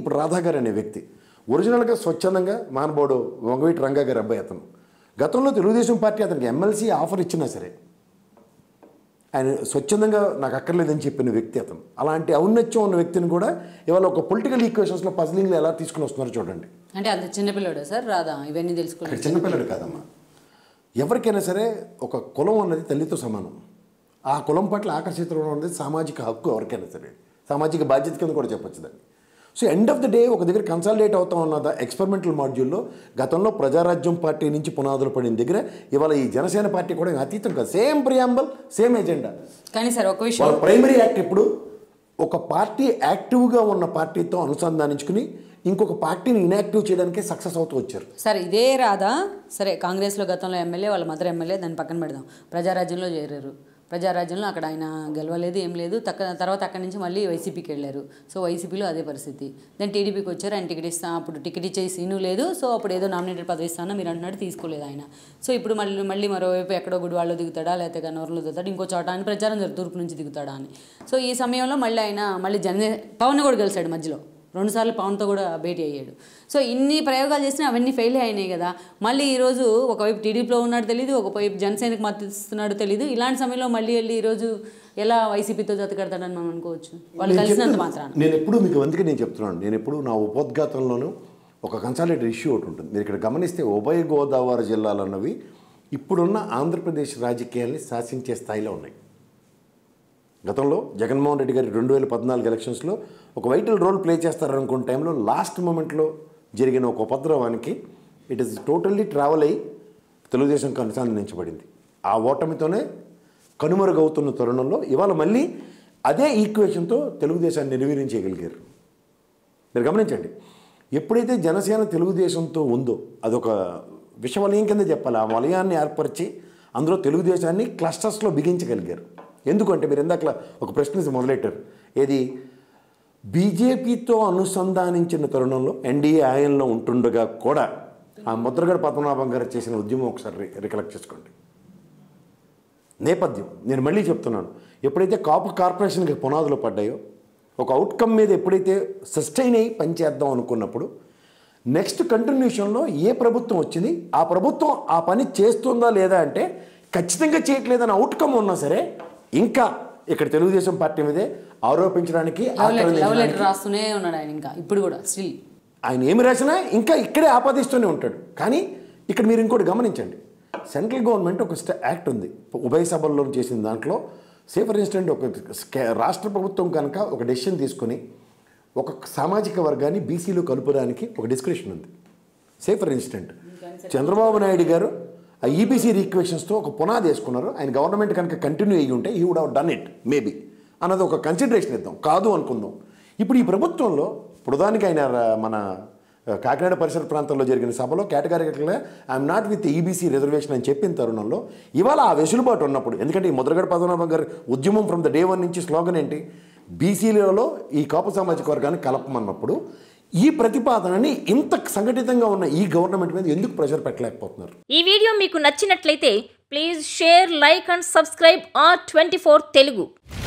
ఇప్పుడు రాధా గారు అనే వ్యక్తి ఒరిజినల్గా స్వచ్ఛందంగా మానబోడు వంగవీటి రంగా గారి అబ్బాయి అతను గతంలో తెలుగుదేశం పార్టీ అతనికి ఎమ్మెల్సీ ఆఫర్ ఇచ్చినా సరే ఆయన స్వచ్ఛందంగా నాకు అక్కర్లేదని చెప్పిన వ్యక్తి అతను అలాంటి ఔన్నత్యం ఉన్న వ్యక్తిని కూడా ఇవాళ ఒక పొలిటికల్ ఈక్వేషన్స్లో పజిలింగ్లో ఎలా తీసుకుని వస్తున్నారో చూడండి అంటే అంత చిన్నపిల్లడా సార్ రాదా ఇవన్నీ తెలుసుకోలేదు ఇక్కడ చిన్నపిల్లడు కాదమ్మా ఎవరికైనా సరే ఒక కులం అన్నది తల్లితో సమానం ఆ కులం పట్ల ఆకర్షితడం అనేది సామాజిక హక్కు ఎవరికైనా సరే సామాజిక బాధ్యత కింద కూడా చెప్పొచ్చు దాన్ని so end of the day ఒక దగ్గర కన్సాలిడేట్ అవుతా ఉన్న ఎక్స్పెరిమెంటల్ మాడ్యూల్లో గతంలో ప్రజారాజ్యం పార్టీ నుంచి పునాదులు పడిన దగ్గర ఇవాళ ఈ జనసేన పార్టీ కూడా ఇంకా అతీతం కాదు సేమ్ ప్రియాంబల్ సేమ్ ఎజెండా కానీ సార్ ఒక విషయం వాళ్ళ ప్రైమరీ యాక్ట్ ఇప్పుడు ఒక పార్టీ యాక్టివ్గా ఉన్న పార్టీతో అనుసంధానించుకుని ఇంకొక పార్టీని ఇన్యాక్టివ్ చేయడానికే సక్సెస్ అవుతూ వచ్చారు సరే ఇదే రాదా సరే కాంగ్రెస్లో గతంలో ఎమ్మెల్యే వాళ్ళ మదర్ ఎమ్మెల్యే దాన్ని పక్కన పెడదాం ప్రజారాజ్యంలో చేరారు ప్రజారాజ్యంలో అక్కడ ఆయన గెలవలేదు ఏం లేదు తక్క తర్వాత అక్కడి నుంచి మళ్ళీ వైసీపీకి వెళ్ళారు సో వైసీపీలో అదే పరిస్థితి దెన్ టీడీపీకి వచ్చారు ఆయన టికెట్ ఇస్తా అప్పుడు టికెట్ ఇచ్చే సీను లేదు సో అప్పుడు ఏదో నామినేటెడ్ పదవి ఇస్తానో మీరు అంటున్నాడు తీసుకోలేదు ఆయన సో ఇప్పుడు మళ్ళీ మళ్ళీ మరోవైపు ఎక్కడో గుడివాళ్ళు దిగుతాడా లేకపోతే గన్నవరంలో దిగుతాడు ఇంకో చోట అని ప్రచారం జరుగుతుంది తూర్పు నుంచి దిగుతాడా అని సో ఈ సమయంలో మళ్ళీ ఆయన మళ్ళీ జన పవన్ కూడా గెలిచాడు మధ్యలో రెండుసార్లు పవన్తో కూడా భేటీ అయ్యాడు సో ఇన్ని ప్రయోగాలు చేసినా అవన్నీ ఫెయిల్ అయినాయి కదా మళ్ళీ ఈరోజు ఒకవైపు టీడీపీలో ఉన్నాడు తెలియదు ఒకవైపు జనసేనకు మద్దతు ఇస్తున్నాడు తెలియదు ఇలాంటి సమయంలో మళ్ళీ వెళ్ళి ఈరోజు ఎలా వైసీపీతో జతకడతాడని మనం అనుకోవచ్చు వాళ్ళు నేను కలిసినంత చెప్తున్నా- మాత్రాన నేను ఎప్పుడు మీకు అందుకే నేను చెప్తున్నాను నేను ఎప్పుడు నా ఉపోద్ఘాతంలోనూ ఒక కన్సాలేటెడ్ ఇష్యూ ఒకటి ఉంటుంది మీరు ఇక్కడ గమనిస్తే ఉభయ గోదావరి జిల్లాలు అన్నవి ఇప్పుడున్న ఆంధ్రప్రదేశ్ రాజకీయాల్ని శాసించే స్థాయిలో ఉన్నాయి గతంలో జగన్మోహన్ రెడ్డి గారి రెండు వేల పద్నాలుగు ఎలక్షన్స్లో ఒక వైటల్ రోల్ ప్లే చేస్తారనుకున్న టైంలో లాస్ట్ మూమెంట్లో జరిగిన ఒక ఉపద్రవానికి ఇట్ ఇస్ టోటల్లీ ట్రావెల్ అయ్యి తెలుగుదేశంకి అనుసంధానించబడింది ఆ ఓటమితోనే కనుమరుగవుతున్న తరుణంలో ఇవాళ మళ్ళీ అదే ఈక్వేషన్తో తెలుగుదేశాన్ని నిర్వీర్యం చేయగలిగారు మీరు గమనించండి ఎప్పుడైతే జనసేన తెలుగుదేశంతో ఉందో అదొక విషవలయం కింద చెప్పాలి ఆ వలయాన్ని ఏర్పరిచి అందులో తెలుగుదేశాన్ని క్లస్టర్స్లో బిగించగలిగారు ఎందుకంటే మీరు ఇందాక ఒక ప్రశ్న మొదలెట్టారు ఏది బీజేపీతో అనుసంధానించిన తరుణంలో ఎన్డీఏ ఆయనలో ఉంటుండగా కూడా ఆ ముద్రగడ పద్మనాభం గారు చేసిన ఉద్యమం ఒకసారి రికలెక్ట్ చేసుకోండి నేపథ్యం నేను మళ్ళీ చెప్తున్నాను ఎప్పుడైతే కాపు కార్పొరేషన్కి పునాదులు పడ్డాయో ఒక అవుట్కమ్ మీద ఎప్పుడైతే సస్టైన్ అయ్యి పనిచేద్దాం అనుకున్నప్పుడు నెక్స్ట్ కంటిన్యూషన్లో ఏ ప్రభుత్వం వచ్చింది ఆ ప్రభుత్వం ఆ పని చేస్తుందా లేదా అంటే ఖచ్చితంగా చేయట్లేదని అవుట్కమ్ ఉన్నా సరే ఇంకా ఇక్కడ తెలుగుదేశం పార్టీ మీదే ఆరోపించడానికి లవ్ లెటర్ లవ్ ఆక్రమించడానికి లెటర్ రాస్తూనే ఉన్నాడు ఆయన ఇంకా ఇప్పుడు కూడా స్టిల్ ఆయన ఏమి రాసినా ఇంకా ఇక్కడే ఆపాదిస్తూనే ఉంటాడు కానీ ఇక్కడ మీరు ఇంకోటి గమనించండి సెంట్రల్ గవర్నమెంట్ ఒక స్ట యాక్ట్ ఉంది ఉభయ సభల్లో చేసిన దాంట్లో సే ఫర్ ఇన్స్టెంట్ ఒక స్కా- రాష్ట్ర ప్రభుత్వం కనుక ఒక డెసిషన్ తీసుకొని ఒక సామాజిక వర్గాన్ని బీసీలో కలుపడానికి ఒక డిస్క్రిప్షన్ ఉంది say for instance Chandrababu Naidu garu ఆ ఈబీసీ రీక్వెషన్స్తో ఒక పునాది వేసుకున్నారు ఆయన గవర్నమెంట్ కనుక కంటిన్యూ అయ్యి ఉంటే he would have done it maybe అన్నది ఒక కన్సిడరేషన్ ఇద్దాం కాదు అనుకుందాం ఇప్పుడు ఈ ప్రభుత్వంలో ప్రధానికి ఆయన ర- మన ఆ, కాకినాడ పరిసర ప్రాంతంలో జరిగిన సభలో కేటగారికల్గా I'm not with EBC reservation అని చెప్పిన తరుణంలో ఇవాళ ఆ వెసులుబాటు ఉన్నప్పుడు ఎందుకంటే ఈ ముద్రగడ పద్మనాభం గారి ఉద్యమం ఫ్రమ్ ద డే వన్ నుంచి స్లోగన్ ఏంటి బీసీలలో ఈ కాపు సామాజిక వర్గాన్ని కలపమన్నప్పుడు ఈ ప్రతిపాదనని ఇంత సంఘటితంగా ఉన్న ఈ గవర్నమెంట్ మీద ఎందుకు ప్రెషర్ పెట్టలేకపోతున్నారు ఈ వీడియో మీకు నచ్చినట్లయితే please share like and subscribe R twenty Telugu